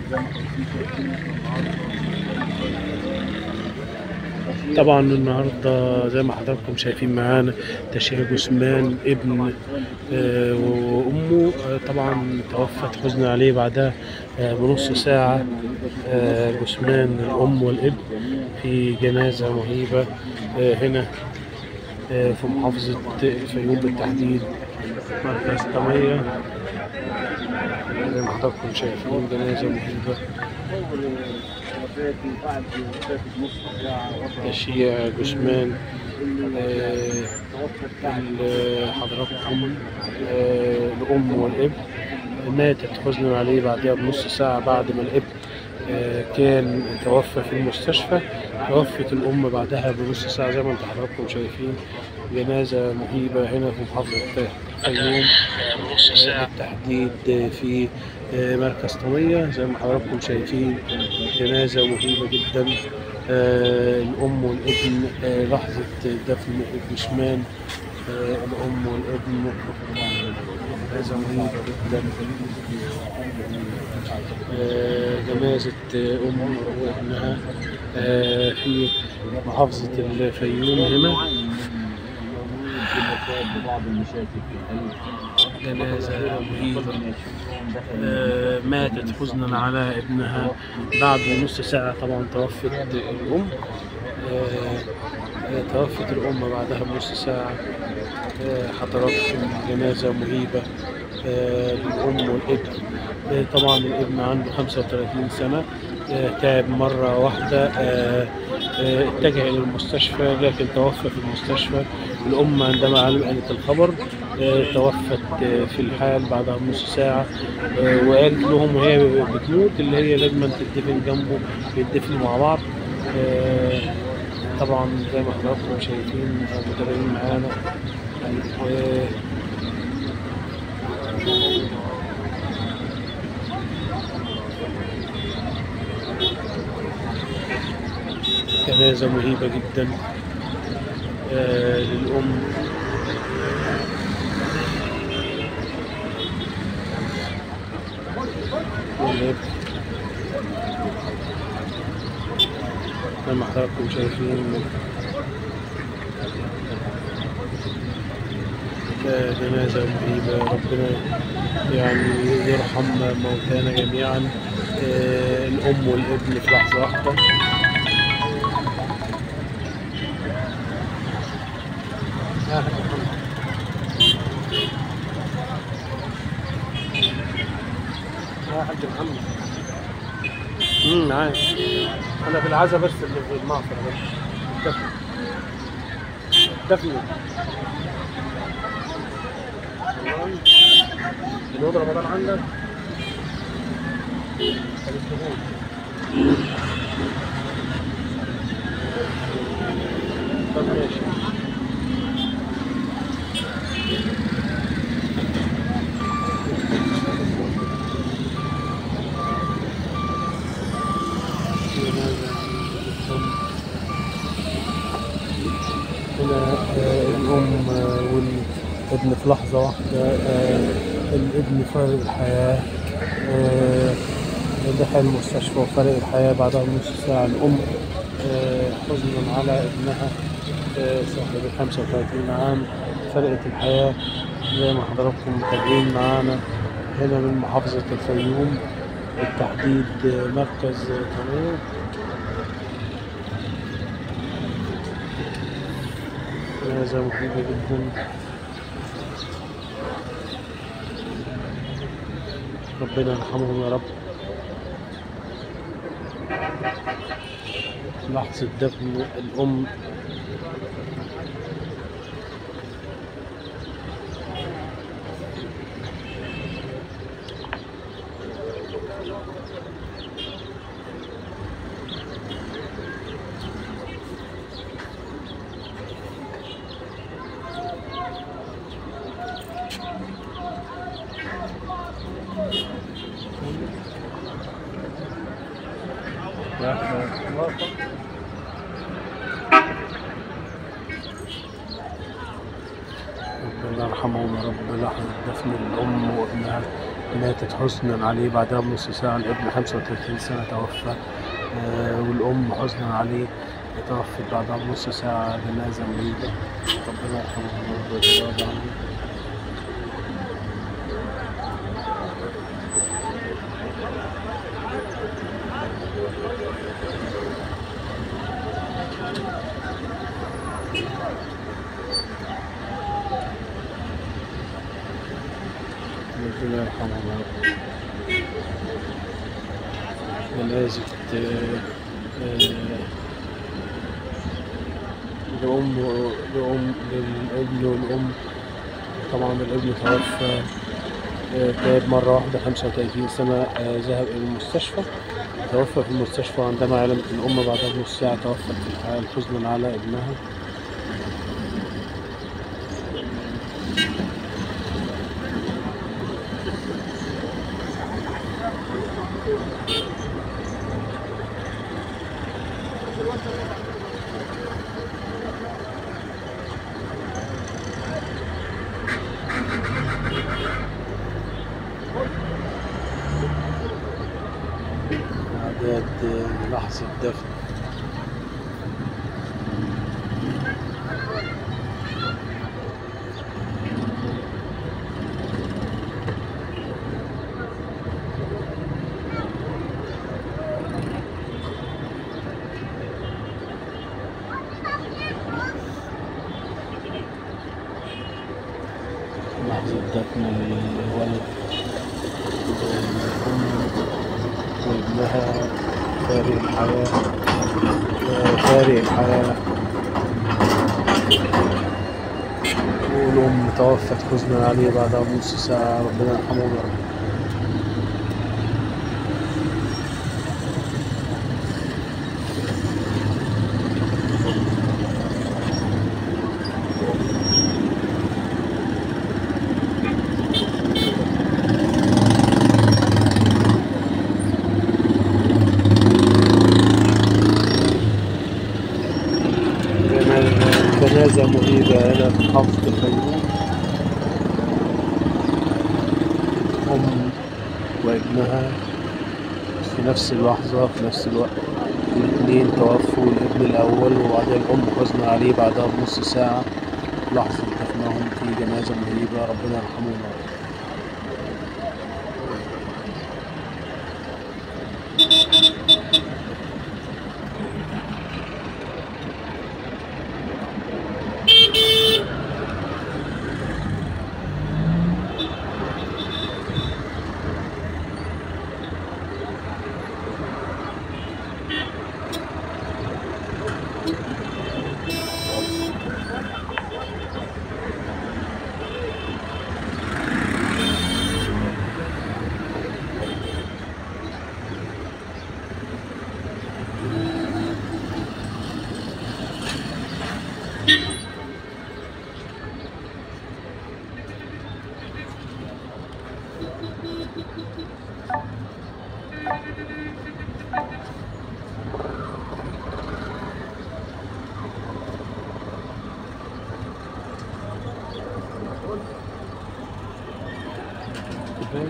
طبعا النهارده زي ما حضراتكم شايفين معانا تشيع جثمان ابن آه، وامه آه، طبعا توفت حزن عليه بعدها آه، بنص ساعه آه، جثمان الام والابن في جنازه مهيبه آه، هنا آه، في محافظه الفيوم بالتحديد مركز طميه زي ما حضراتكم شايفين جنازه مهيبه تشييع جثمان آه، ال- حضراتكم آه، الأم والابن ماتت حزنا عليه بعدها بنص ساعة بعد ما الابن آه، كان توفى في المستشفى توفت الأم بعدها بنص ساعة زي ما انت حضراتكم شايفين جنازة مهيبة هنا في محافظة الفيوم آه، بالتحديد في آه، مركز طمية زي ما حضراتكم شايفين جنازة مهيبة جدا آه، الأم والابن آه، لحظة دفن جثمان آه، الأم والابن جنازة مهيبة جدا آه، جنازة آه، أم وابنها آه، في محافظة الفيوم هنا بعض المشاكل في القلب جنازة مهيبة آه، ماتت حزنا على ابنها بعد نص ساعة طبعا توفت الأم آه، آه، توفت الأم بعدها بنص ساعة آه، حضراتكم جنازة مهيبة آه، للأم والابن آه، طبعا الابن عنده 35 سنة آه، تعب مرة واحدة آه، آه، اتجه إلى المستشفى لكن توفى في المستشفى الأم عندما علمت الخبر آه، توفت آه، في الحال بعدها بنص ساعة آه، وقالت لهم وهي بتموت اللي هي لازم تدفن جنبه يدفنوا مع بعض آه، طبعا زي ما حضراتكم شايفين أو متابعين معانا آه، جنازة مهيبة جدا آه، للأم والابن زي ما حضراتكم شايفين آه، جنازة مهيبة ربنا يعني يرحم موتانا جميعا آه، الأم والابن في لحظة واحدة يا حاج محمد. يا حاج محمد امم معاك انا في العزا بس اللي في المعصر بس دفن دفن تمام جنود رمضان عندك طب الدخول. طب ماشي هنا آه، الأم آه، والابن في لحظة واحدة آه، الابن فارق الحياة آه، دخل المستشفى وفارق الحياة بعدها بنص ساعة الأم آه، حزنا على ابنها آه، صاحب ال 35 عام فرقت الحياة زي ما حضراتكم متابعين معانا هنا من محافظة الفيوم بالتحديد آه، مركز طنية جنازة مهمة جدا ربنا يرحمهم يا رب لحظة دفن الأم ربنا يرحمهم يا رب لحظة دفن الأم وابنها ماتت حزنا عليه بعدها بنص ساعة الابن 35 سنة توفى آه، والأم حزنا عليه توفت بعدها بنص ساعة جنازة مريضة ربنا يرحمه ويتجاوز عنه ربنا يرحمه يا رب جنازة آه، آه، لأم لأم للابن والأم طبعا الابن توفى آه، تعب مرة واحدة 35 سنة آه، ذهب إلى المستشفى توفى في المستشفى عندما علمت الأم بعدها بنص ساعة توفت في الحال حزنا على ابنها إعداد آه، لحظة دفن لحظة دفن الولد الأم وابنها فارق الحياة آه، فارق الحياة والأم توفت حزنا عليه بعدها بنص ساعة ربنا يرحمه ويرحمه جنا- جنازة مريبة هنا في محافظة الفيوم أم وابنها في نفس اللحظة في نفس الوقت الاثنين توفوا الابن الأول وبعدين الأم حزن عليه بعدها بنص ساعة لحظة دفنهم في جنازة مريبة ربنا يرحمه ويرحمه كفاية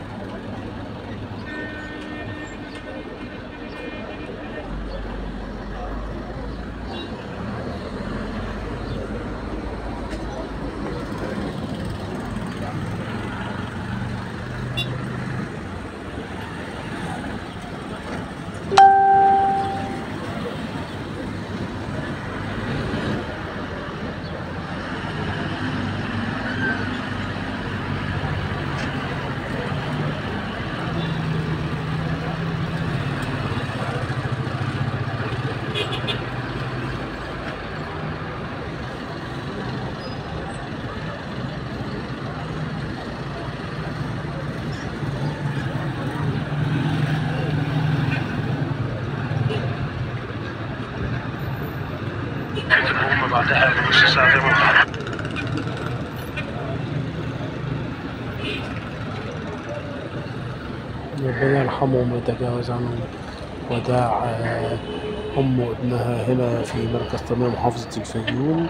الأم بعدها بنص ساعة زي ما قلت. ربنا يرحمهم ويتجاوز عنهم وداع آه، أم وابنها هنا في مركز تنمية محافظة الفيوم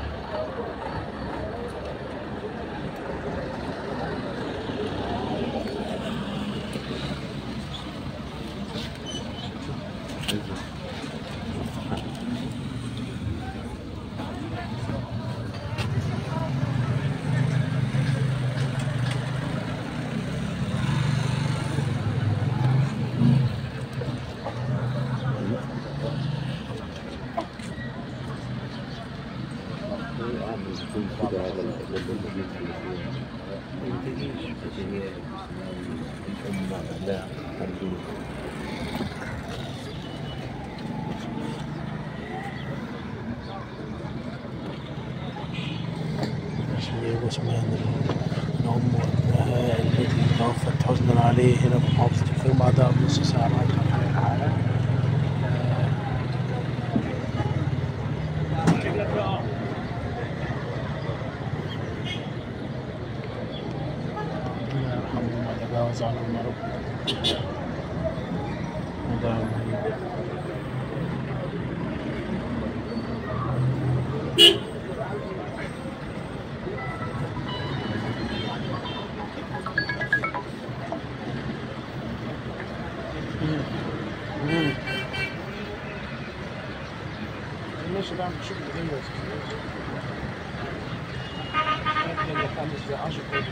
يكون كده هذا الذي ما تجيش هي الأمة لا الدين اسمه عثمان الأم وابنها التي توفت حزنا عليه هنا بمحافظة الفيوم بعدها بنص ساعة بعد ما كان الحالة ربنا يرحمهم ويتجاوز عنهم يا رب ودعم ماشي بعمل شغل زي بس خمس دقايق 10 دقايق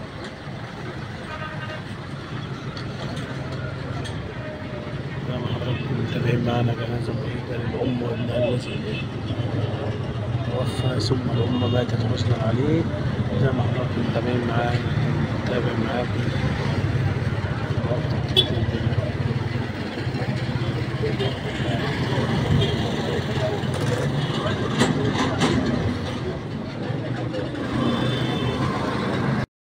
زي ما حضراتكم متابعين معانا جنازة بعيدة للأم وابنها الذي توفى ثم الأم ماتت حزنا عليه زي ما حضراتكم متابعين معانا متابع معاكم وقت كتير جدا.